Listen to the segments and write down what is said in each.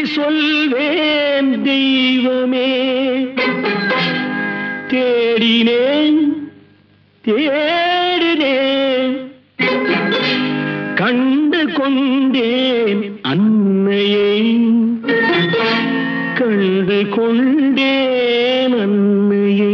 சொல்வேன் தெய்வமே தேடினேன் தேடினேன் கண்டு கொண்டேன் அன்னையை கண்டு கொண்டேன் அன்னையை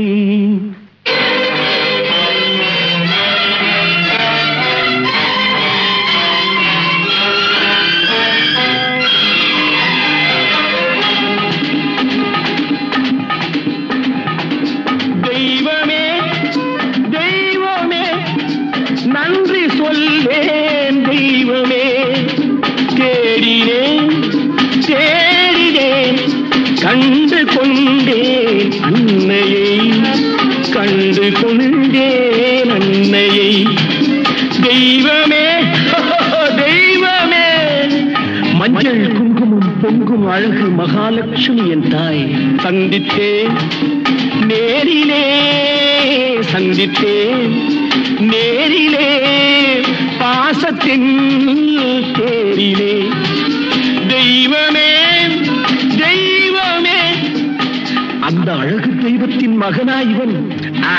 தெய்வமே தெய்வமே நன்றி சொல்வேன் தெய்வமே தேடினேன் தேடினேன் கண்டு கொண்டேன் அன்னையை கண்டு கொண்டேன் அன்னையை தெய்வமே தெய்வமே மஞ்சள் குங்குமம் பொங்கும் அழகு மகாலட்சுமி என் தாய் சந்தித்தேன் நேரிலே சந்தித்தேன் நேரிலே பாசத்தின் தேரிலே தெய்வமே தெய்வமே அந்த அழகு தெய்வத்தின் மகனா இவன் ஆ.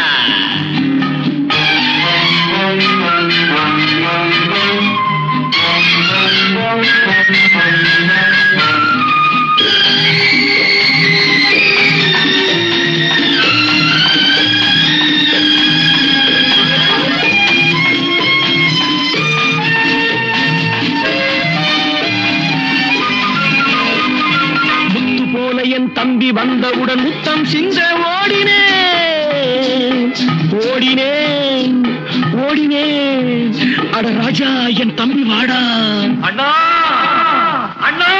முத்து போல என் தம்பி வந்தவுடன் முத்தம் சிந்த ஓடினேன் ஓடினேன் ஓடினேன் அட ராஜா என் தம்பி வாடா அண்ணா அண்ணா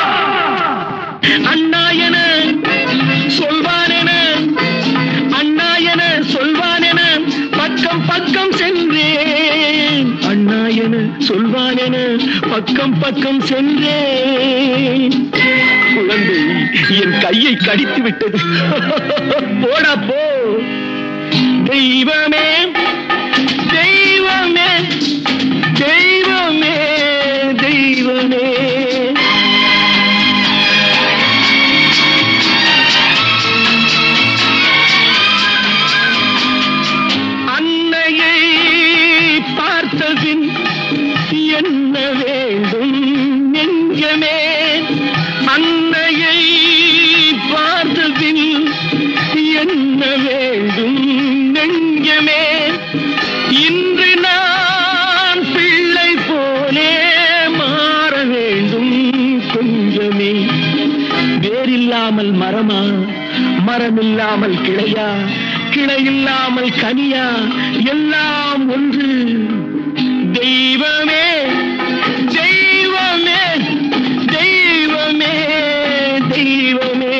அண்ணா என சொல்வான் என அண்ணா என சொல்வான் என பக்கம் பக்கம் சென்றேன் அண்ணா என சொல்வான் என பக்கம் பக்கம் சென்றேன் குழந்தை என் கையை கடித்து விட்டது போடா போ தெய்வமே தெய்வமே தெய்வமே தெய்வமே அன்னையை பார்த்தபின் என்ன வேண்டும் நெஞ்சமே அன்னையை பார்த்தபின் என்ன வேண்டும் நெஞ்சமே இன்று நான் பிள்ளை போலே மாற வேண்டும் கொஞ்சமே வேரில்லாமல் மரமா மரமில்லாமல் கிளையா கிளையில்லாமல் கனியா எல்லாம் ஒன்று தெய்வமே தெய்வமே தெய்வமே தெய்வமே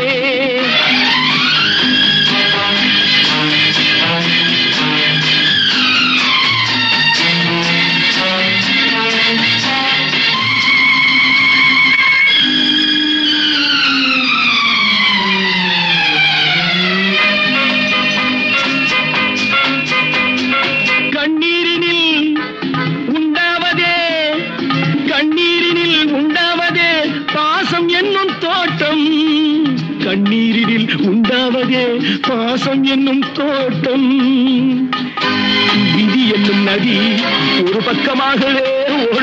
கண்ணீரினில் உண்டாவதே கண்ணீரினில் உண்டாவதே பாசம் என்னும் தோட்டம் கண்ணீரினில் உண்டாவதே பாசம் என்னும் தோட்டம் விதி என்னும் நதி ஒரு பக்கமாகவே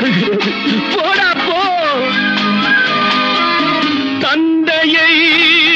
ஓடுகிறது போடா போ தந்தையை